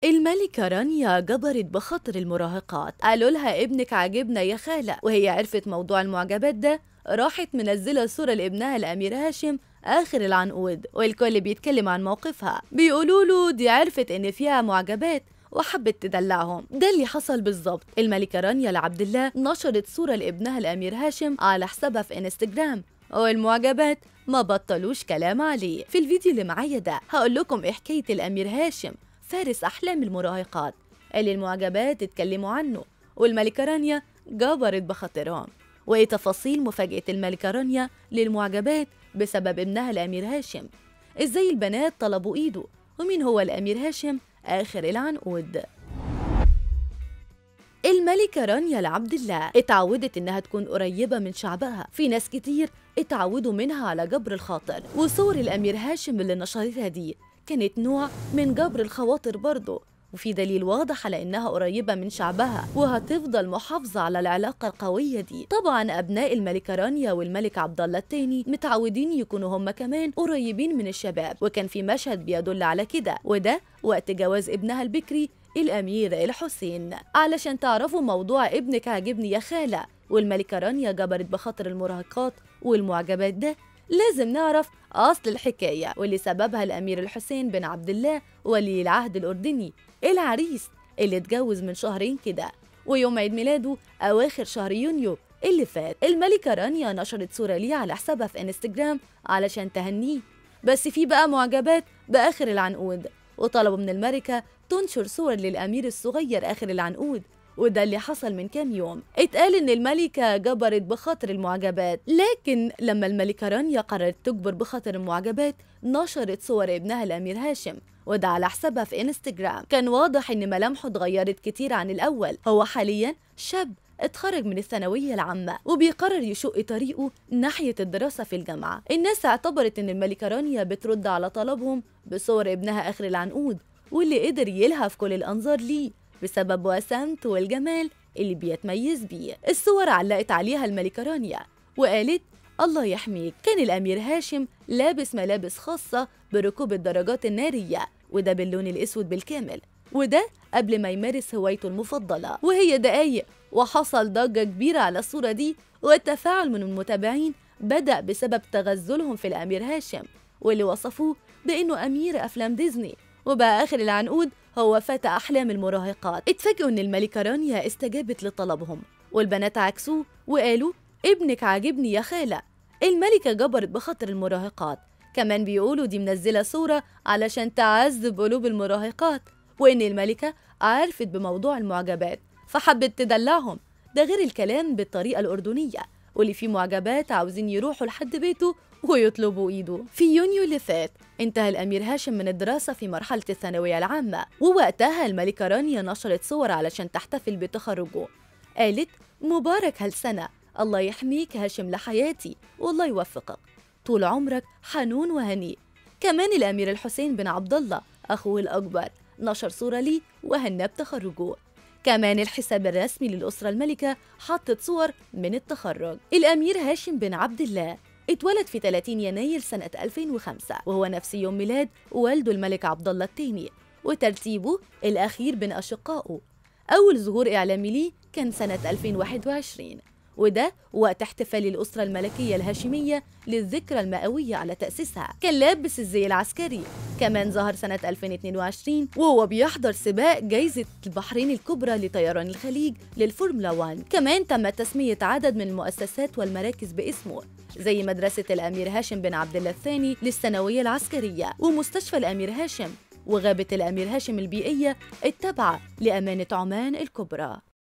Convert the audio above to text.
الملكة رانيا جبرت بخاطر المراهقات قالوا لها ابنك عاجبنا يا خالة وهي عرفت موضوع المعجبات ده راحت منزلة صورة لابنها الأمير هاشم آخر العنقود والكل بيتكلم عن موقفها بيقولوا له دي عرفت إن فيها معجبات وحبت تدلعهم ده اللي حصل بالظبط الملكة رانيا لعبد الله نشرت صورة لابنها الأمير هاشم على حسابها في انستجرام والمعجبات ما بطلوش كلام عليه في الفيديو اللي معايا ده هقول لكم إيه حكاية الأمير هاشم فارس أحلام المراهقات اللي المعجبات اتكلموا عنه والملكة رانيا جبرت بخاطرهم وإيه تفاصيل مفاجأة الملكة رانيا للمعجبات بسبب ابنها الأمير هاشم إزاي البنات طلبوا إيده ومين هو الأمير هاشم آخر العنقود الملكة رانيا لعبد الله اتعودت إنها تكون قريبة من شعبها في ناس كتير اتعودوا منها على جبر الخاطر وصور الأمير هاشم اللي نشرتها دي كانت نوع من جبر الخواطر برضه وفي دليل واضح على إنها قريبة من شعبها وهتفضل محافظة على العلاقة القوية دي طبعا أبناء الملكة رانيا والملك عبد الله الثاني متعودين يكونوا هم كمان قريبين من الشباب وكان في مشهد بيدل على كده وده وقت جواز ابنها البكري الأمير الحسين علشان تعرفوا موضوع ابنك عاجبني يا خالة والملكة رانيا جبرت بخاطر المراهقات والمعجبات ده لازم نعرف أصل الحكاية واللي سببها الأمير الحسين بن عبد الله ولي العهد الأردني العريس اللي اتجوز من شهرين كده ويوم عيد ميلاده أواخر شهر يونيو اللي فات الملكة رانيا نشرت صورة ليه على حسابها في انستجرام علشان تهنيه بس في بقى معجبات بآخر العنقود وطلبوا من الملكة تنشر صور للأمير الصغير آخر العنقود وده اللي حصل من كام يوم اتقال ان الملكة جبرت بخاطر المعجبات لكن لما الملكة رانيا قررت تجبر بخاطر المعجبات نشرت صور ابنها الأمير هاشم وده على حسابها في انستجرام كان واضح ان ملامحه اتغيرت كتير عن الأول هو حاليا شاب اتخرج من الثانوية العامة وبيقرر يشق طريقه ناحية الدراسة في الجامعة الناس اعتبرت ان الملكة رانيا بترد على طلبهم بصور ابنها آخر العنقود واللي قدر يلهف كل الأنظار ليه بسبب وسامته والجمال اللي بيتميز بيه الصور علقت عليها الملكة رانيا وقالت الله يحميك كان الأمير هاشم لابس ملابس خاصة بركوب الدراجات النارية وده باللون الأسود بالكامل وده قبل ما يمارس هوايته المفضلة وهي دقايق وحصل ضجة كبيرة على الصورة دي والتفاعل من المتابعين بدأ بسبب تغزلهم في الأمير هاشم واللي وصفوه بأنه أمير أفلام ديزني وبقى آخر العنقود هو فتى أحلام المراهقات اتفاجئوا إن الملكة رانيا استجابت لطلبهم والبنات عكسوه وقالوا ابنك عاجبني يا خالة الملكة جبرت بخاطر المراهقات كمان بيقولوا دي منزلة صورة علشان تعذب قلوب المراهقات وإن الملكة عرفت بموضوع المعجبات فحبت تدلعهم ده غير الكلام بالطريقة الأردنية واللي فيه معجبات عاوزين يروحوا لحد بيته ويطلبوا ايده في يونيو اللي فات انتهى الامير هاشم من الدراسه في مرحله الثانويه العامه ووقتها الملكه رانيا نشرت صور علشان تحتفل بتخرجه قالت مبارك هالسنه الله يحميك هاشم لحياتي والله يوفقك طول عمرك حنون وهنيء كمان الامير الحسين بن عبد الله اخوه الاكبر نشر صوره ليه وهناه بتخرجه كمان الحساب الرسمي للأسرة الملكة حطت صور من التخرج الأمير هاشم بن عبد الله اتولد في 30 يناير سنة 2005 وهو نفس يوم ميلاد والده الملك عبد الله الثاني وترتيبه الأخير بين أشقائه أول ظهور إعلامي ليه كان سنة 2021 وده وقت احتفال الأسرة الملكية الهاشمية للذكرى المئوية على تأسيسها كان لابس الزي العسكري كمان ظهر سنة 2022 وهو بيحضر سباق جايزة البحرين الكبرى لطيران الخليج للفورمولا 1 كمان تم تسمية عدد من المؤسسات والمراكز باسمه زي مدرسة الأمير هاشم بن عبد الله الثاني للثانوية العسكرية ومستشفى الأمير هاشم وغابة الأمير هاشم البيئية التابعة لأمانة عمان الكبرى